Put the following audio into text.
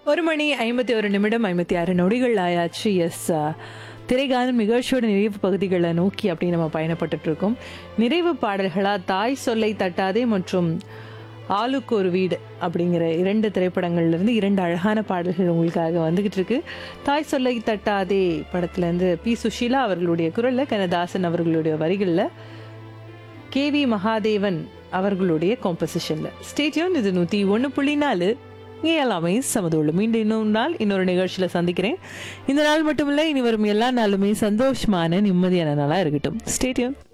ஒரு மணி ஐம்பத்தி ஒரு நிமிடம் ஐம்பத்தி ஆறு நொடிகள் ஆயாச்சு எஸ் திரைகாலம் நிகழ்ச்சியோட நிறைவு பகுதிகளை நோக்கி அப்படி நம்ம பயணப்பட்டுட்டு இருக்கோம் நிறைவு பாடல்களா தாய் சொல்லை தட்டாதே மற்றும் ஆளுக்கு ஒரு வீடு அப்படிங்கிற இரண்டு திரைப்படங்கள்ல இருந்து இரண்டு அழகான பாடல்கள் உங்களுக்காக வந்துகிட்டு இருக்கு தாய் சொல்லை தட்டாதே படத்துலேருந்து பி சுஷீலா அவர்களுடைய குரலில் கனதாசன் அவர்களுடைய வரிகளில் கேவி மகாதேவன் அவர்களுடைய காம்போசிஷனில் ஸ்டேடியம் இது நூற்றி ஒன்று புள்ளி நாலு இங்கே எல்லாமே சமதோಳು மீண்டும் இன்னொரு நாள் இன்னொரு நிகழ்ச்சியில் சந்திக்கிறேன் இந்த நாள் மட்டும் இல்லை இனி வரும் எல்லா நாளுமே சந்தோஷமான நிம்மதியான நாளாக இருக்கட்டும் ஸ்டேடியம்